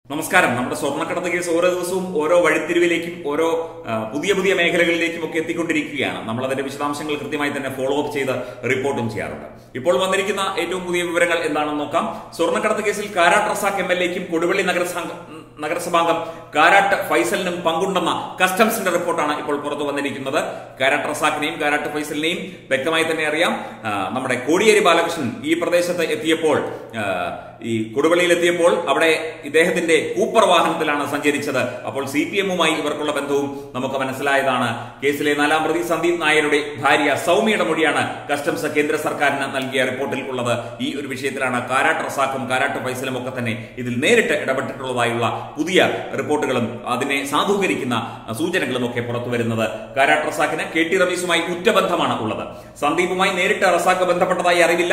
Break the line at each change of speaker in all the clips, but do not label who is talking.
നമസ്കാരം നമ്മുടെ സ്വർണ്ണക്കടത്ത് കേസ് ഓരോ ദിവസവും ഓരോ വഴിത്തിരിവിലേക്കും ഓരോ ആ, പുതിയ പുതിയ മേഖലകളിലേക്കും ഒക്കെ എത്തിക്കൊണ്ടിരിക്കുകയാണ് നമ്മൾ അതിന്റെ വിശദാംശങ്ങൾ കൃത്യമായി തന്നെ ഫോളോ അപ്പ് ചെയ്ത് റിപ്പോർട്ടും ചെയ്യാറുണ്ട് ഇപ്പോൾ വന്നിരിക്കുന്ന ഏറ്റവും പുതിയ വിവരങ്ങൾ എന്താണെന്ന് നോക്കാം സ്വർണ്ണക്കടത്ത് കേസിൽ കാരാട്ട് റസാഖ് എം എൽ എക്കും കൊടുവള്ളി നഗരസംഘ നഗരസഭാംഗം കാരാട്ട് ഫൈസലിനും പങ്കുണ്ടെന്ന കസ്റ്റംസിന്റെ റിപ്പോർട്ടാണ് ഇപ്പോൾ പുറത്തു വന്നിരിക്കുന്നത് കാരാട്ട് റസാഖിനെയും കാരാട്ട് ഫൈസലിനെയും വ്യക്തമായി തന്നെ അറിയാം ആ, നമ്മുടെ കോടിയേരി ബാലകൃഷ്ണൻ ഈ പ്രദേശത്ത് എത്തിയപ്പോൾ ആ, ഈ കൊടുവള്ളിയിൽ എത്തിയപ്പോൾ അവിടെ ഇദ്ദേഹത്തിന്റെ കൂപ്പർ വാഹനത്തിലാണ് സഞ്ചരിച്ചത് അപ്പോൾ സി പി എമ്മുമായി ഇവർക്കുള്ള ബന്ധവും നമുക്ക് മനസ്സിലായതാണ് കേസിലെ നാലാം പ്രതി സന്ദീപ് നായരുടെ ഭാര്യ സൗമ്യയുടെ മൊഴിയാണ് കസ്റ്റംസ് കേന്ദ്ര സർക്കാരിന് നൽകിയ റിപ്പോർട്ടിൽ ഉള്ളത് ഈ ഒരു വിഷയത്തിലാണ് കാരാട്ട് റസാഖും കാരാട്ട് ഫൈസലും ഒക്കെ തന്നെ ഇതിൽ നേരിട്ട് ഇടപെട്ടിട്ടുള്ളതായുള്ള പുതിയ റിപ്പോർട്ടുകളും അതിനെ സാധൂകരിക്കുന്ന സൂചനകളും ഒക്കെ പുറത്തു വരുന്നത് കാരാട്ട് റസാഖിന് കെ ടി റമീസുമായി ഉറ്റബന്ധമാണ് ഉള്ളത് സന്ദീപുമായി നേരിട്ട് റസാഖ് ബന്ധപ്പെട്ടതായി അറിവില്ല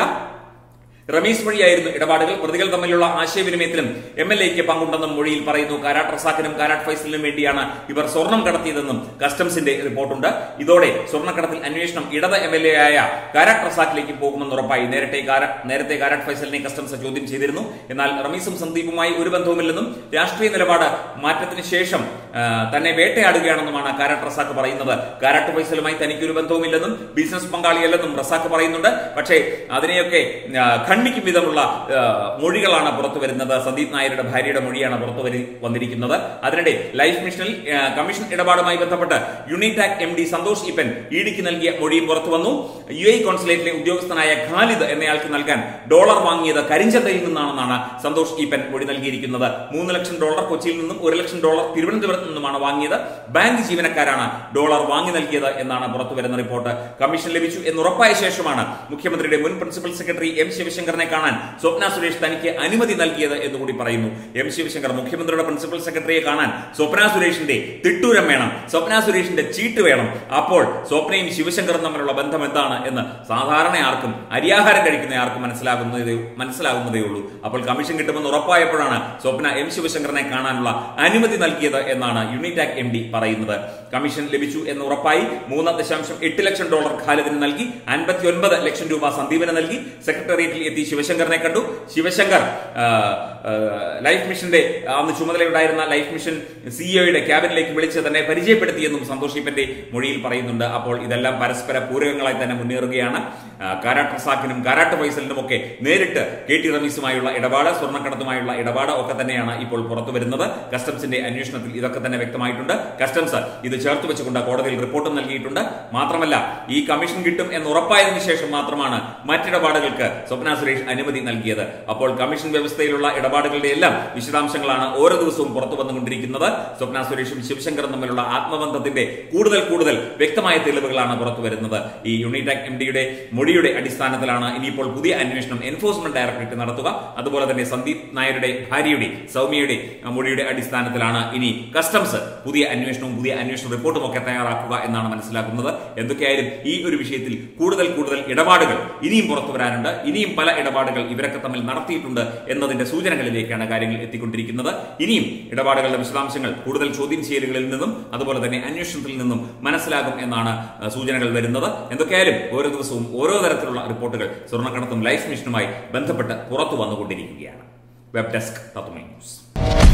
റമീസ് വഴിയായിരുന്നു ഇടപാടുകൾ പ്രതികൾ തമ്മിലുള്ള ആശയവിനിമയത്തിലും എം എൽ എക്ക് പങ്കുണ്ടെന്നും മൊഴിയിൽ പറയുന്നു കാരാട്ട് റസാഖിനും കാരാട്ട് ഫൈസലിനും വേണ്ടിയാണ് ഇവർ സ്വർണം കടത്തിയതെന്നും കസ്റ്റംസിന്റെ റിപ്പോർട്ടുണ്ട് ഇതോടെ സ്വർണ്ണക്കടത്തിൽ അന്വേഷണം ഇടത് എം എൽ എ ആയ കാരാട്ട് റസാഖിലേക്ക് പോകുമെന്ന് ഉറപ്പായി നേരത്തെ കാര- നേരത്തെ കാരാട്ട് ഫൈസലിനെ കസ്റ്റംസ് ചോദ്യം ചെയ്തിരുന്നു എന്നാൽ റമീസും സന്ദീപുമായി ഒരു ബന്ധവുമില്ലെന്നും രാഷ്ട്രീയ നിലപാട് മാറ്റത്തിന് ശേഷം ആ, തന്നെ വേട്ടയാടുകയാണെന്നുമാണ് കാരാട്ട് റസാഖ് പറയുന്നത് കാരാട്ട് ഫൈസലുമായി തനിക്ക് ഒരു ബന്ധവുമില്ലെന്നും ബിസിനസ് പങ്കാളിയല്ലെന്നും റസാഖ് പറയുന്നുണ്ട് പക്ഷേ അതിനെയൊക്കെ ആ, ഖണ്ഡിക്കും വിധമുള്ള ആ, മൊഴികളാണ് പുറത്തു വരുന്നത് സന്ദീപ് നായരുടെ ഭാര്യയുടെ മൊഴിയാണ് പുറത്തു വരി വന്നിരിക്കുന്നത് അതിനിടെ ലൈഫ് മിഷനിൽ ആ, കമ്മീഷൻ ഇടപാടുമായി ബന്ധപ്പെട്ട് യൂണിടാക് എം ഡി സന്തോഷ് ഇപ്പൻ ഇഡിക്ക് നൽകിയ മൊഴിയും പുറത്തു വന്നു യു എ കോൺസുലേറ്റിലെ ഉദ്യോഗസ്ഥനായ ഖാലിദ് എന്നയാൾക്ക് നൽകാൻ ഡോളർ വാങ്ങിയത് കരിഞ്ചന്തയിൽ നിന്നാണെന്നാണ് സന്തോഷ് ഈപ്പൻ മൊഴി നൽകിയിരിക്കുന്നത് മൂന്ന് ലക്ഷം ഡോളർ കൊച്ചിയിൽ നിന്നും ഒരു ലക്ഷം ഡോളർ തിരുവനന്തപുരത്ത് നിന്നുമാണ് വാങ്ങിയത് ബാങ്ക് ജീവനക്കാരാണ് ഡോളർ വാങ്ങി നൽകിയത് എന്നാണ് പുറത്തു വരുന്ന റിപ്പോർട്ട് കമ്മീഷൻ ലഭിച്ചു എന്നുറപ്പായ ശേഷമാണ് മുഖ്യമന്ത്രിയുടെ മുൻ പ്രിൻസിപ്പൽ സെക്രട്ടറി എം ശിവശങ്കറിനെ കാണാൻ സ്വപ്ന സുരേഷ് തനിക്ക് അനുമതി നൽകിയത് എന്നുകൂടി പറയുന്നു എം ശിവശങ്കർ മുഖ്യമന്ത്രിയുടെ പ്രിൻസിപ്പൽ സെക്രട്ടറിയെ കാണാൻ സ്വപ്ന സുരേഷിന്റെ തിട്ടൂരം വേണം സ്വപ്ന സുരേഷിന്റെ ചീട്ട് വേണം അപ്പോൾ സ്വപ്നയും ശിവശങ്കറും തമ്മിലുള്ള ബന്ധം എന്താണ് എന്ന് സാധാരണ ആർക്കും അരിയാഹാരം കഴിക്കുന്ന ആർക്കും മനസ്സിലാകുന്നതേ മനസ്സിലാകുന്നതേ ഉള്ളൂ അപ്പോൾ കമ്മീഷൻ കിട്ടുമെന്ന് ഉറപ്പായപ്പോഴാണ് സ്വപ്ന എം ശിവശങ്കറിനെ കാണാനുള്ള അനുമതി നൽകിയത് എന്നാണ് യൂണിടാക് എം ഡി പറയുന്നത് കമ്മീഷൻ ലഭിച്ചു എന്ന് ഉറപ്പായി മൂന്ന് ദശാംശം എട്ട് ലക്ഷം ഡോളർ ഖാലിദിന് നൽകി അൻപത്തി ഒൻപത് ലക്ഷം രൂപ സന്ദീപിന് നൽകി സെക്രട്ടേറിയറ്റിൽ എത്തി ശിവശങ്കറിനെ കണ്ടു ശിവശങ്കർ ആ, ആ, ലൈഫ് മിഷന്റെ അന്ന് ചുമതലയുണ്ടായിരുന്ന ലൈഫ് മിഷൻ സിഇഒയുടെ ക്യാബിനിലേക്ക് വിളിച്ച് തന്നെ പരിചയപ്പെടുത്തിയെന്നും സന്തോഷ് ഈപ്പന്റെ മൊഴിയിൽ പറയുന്നുണ്ട് അപ്പോൾ ഇതെല്ലാം പരസ്പര പൂരകങ്ങളായി തന്നെ മുന്നേറുകയാണ് ആ, കാരാട്ട് റസാഖിനും കാരാട്ട് ഫൈസലിനും ഒക്കെ നേരിട്ട് കെ ടി റമീസുമായുള്ള ഇടപാട് സ്വർണ്ണക്കടത്തുമായുള്ള ഇടപാട് ഒക്കെ തന്നെയാണ് ഇപ്പോൾ പുറത്തു വരുന്നത് കസ്റ്റംസിന്റെ അന്വേഷണത്തിൽ ഇതൊക്കെ തന്നെ വ്യക്തമായിട്ടുണ്ട് കസ്റ്റംസ് ഇത് ചേർത്ത് വെച്ചുകൊണ്ട് കോടതിയിൽ റിപ്പോർട്ടും നൽകിയിട്ടുണ്ട് മാത്രമല്ല ഈ കമ്മീഷൻ കിട്ടും എന്ന് ഉറപ്പായതിനു ശേഷം മാത്രമാണ് മറ്റിടപാടുകൾക്ക് സ്വപ്ന സുരേഷ് അനുമതി നൽകിയത് അപ്പോൾ കമ്മീഷൻ വ്യവസ്ഥയിലുള്ള ഇടപാടുകളുടെ എല്ലാം വിശദാംശങ്ങളാണ് ഓരോ ദിവസവും പുറത്തു വന്നുകൊണ്ടിരിക്കുന്നത് സ്വപ്ന സുരേഷും ശിവശങ്കറും തമ്മിലുള്ള ആത്മബന്ധത്തിന്റെ കൂടുതൽ കൂടുതൽ വ്യക്തമായ തെളിവുകളാണ് പുറത്തു വരുന്നത് ഈ യൂണിടാക് എം ഡിയുടെ മൊഴിയുടെ അടിസ്ഥാനത്തിലാണ് ഇനിയിപ്പോൾ പുതിയ അന്വേഷണം എൻഫോഴ്സ്മെന്റ് ഡയറക്ടറേറ്റ് നടത്തുക അതുപോലെ തന്നെ സന്ദീപ് നായരുടെ ഭാര്യയുടെ സൗമ്യയുടെ അഹ്, മൊഴിയുടെ അടിസ്ഥാനത്തിലാണ് ഇനി കസ്റ്റംസ് പുതിയ അന്വേഷണവും പുതിയ അന്വേഷണ റിപ്പോർട്ടും ഒക്കെ തയ്യാറാക്കുക എന്നാണ് മനസ്സിലാക്കുന്നത് എന്തൊക്കെയായാലും ഈ ഒരു വിഷയത്തിൽ കൂടുതൽ കൂടുതൽ ഇടപാടുകൾ ഇനിയും പുറത്തു വരാനുണ്ട് ഇനിയും പല ഇടപാടുകൾ ഇവരൊക്കെ തമ്മിൽ നടത്തിയിട്ടുണ്ട് എന്നതിന്റെ സൂചനകളിലേക്കാണ് കാര്യങ്ങൾ എത്തിക്കൊണ്ടിരിക്കുന്നത് ഇനിയും ഇടപാടുകളുടെ വിശദാംശങ്ങൾ കൂടുതൽ ചോദ്യം ചെയ്യലുകളിൽ നിന്നും അതുപോലെ തന്നെ അന്വേഷണത്തിൽ നിന്നും മനസ്സിലാകും എന്നാണ് അഹ്, സൂചനകൾ വരുന്നത് എന്തൊക്കെയായാലും ഓരോ ദിവസവും ഓരോ തരത്തിലുള്ള റിപ്പോർട്ടുകൾ സ്വർണ്ണക്കടത്തും ലൈഫ് മിഷനുമായി ബന്ധപ്പെട്ട് പുറത്തു വന്നുകൊണ്ടിരിക്കുകയാണ് വെബ് ഡെസ്ക് തത്വമൈ ന്യൂസ്